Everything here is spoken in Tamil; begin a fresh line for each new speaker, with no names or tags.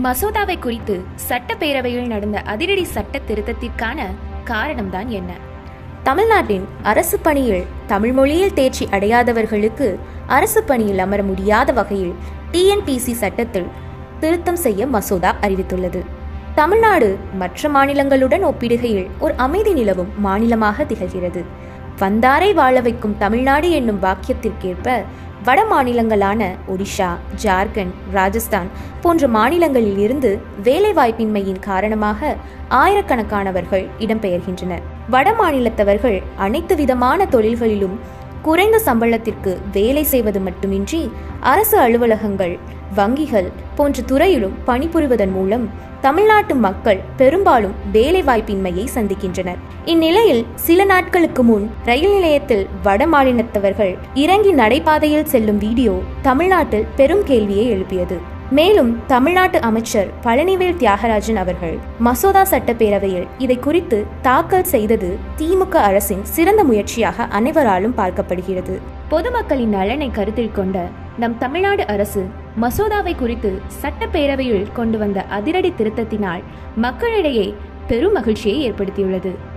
மசோதாவை குறித்து சட்டப்பேரவையில் நடந்த அதிரடி சட்ட திருத்தத்திற்கான காரணம்தான் என்ன தமிழ்நாட்டின் அரசு பணியில் தமிழ் மொழியில் தேர்ச்சி அடையாதவர்களுக்கு அரசு பணியில் அமர முடியாத வகையில் டிஎன்பிசி சட்டத்தில் திருத்தம் செய்ய மசோதா அறிவித்துள்ளது தமிழ்நாடு மற்ற மாநிலங்களுடன் ஒப்பிடுகையில் ஒரு அமைதி நிலவும் மாநிலமாக திகழ்கிறது வந்தாரை வாழ வைக்கும் தமிழ்நாடு என்னும் வாக்கியத்திற்கேற்ப வட மாநிலங்களான ஒடிஷா ஜார்க்கண்ட் ராஜஸ்தான் போன்ற மாநிலங்களில் இருந்து வேலைவாய்ப்பின்மையின் காரணமாக ஆயிரக்கணக்கானவர்கள் இடம்பெயர்கின்றனர் வட மாநிலத்தவர்கள் அனைத்து விதமான தொழில்களிலும் குறைந்த சம்பளத்திற்கு வேலை செய்வது மட்டுமின்றி அரசு அலுவலகங்கள் வங்கிகள் போன்ற துறையிலும் பணிபுரிவதன் மூலம் தமிழ்நாட்டு மக்கள் பெரும்பாலும் வேலைவாய்ப்பின்மையை சந்திக்கின்றனர் இந்நிலையில் சில நாட்களுக்கு முன் ரயில் நிலையத்தில் வட மாநிலத்தவர்கள் இறங்கி நடைபாதையில் செல்லும் வீடியோ தமிழ்நாட்டில் பெரும் கேள்வியை எழுப்பியது மேலும் தமிழ்நாட்டு அமைச்சர் பழனிவேல் தியாகராஜன் அவர்கள் மசோதா சட்டப்பேரவையில் இதை குறித்து தாக்கல் செய்தது திமுக அரசின் சிறந்த முயற்சியாக அனைவராலும் பார்க்கப்படுகிறது பொதுமக்களின் நலனை கருத்தில் கொண்ட நம் தமிழ்நாடு அரசு மசோதாவை குறித்து சட்டப்பேரவையில் கொண்டு வந்த அதிரடி திருத்தத்தினால் மக்களிடையே பெரும் மகிழ்ச்சியை ஏற்படுத்தியுள்ளது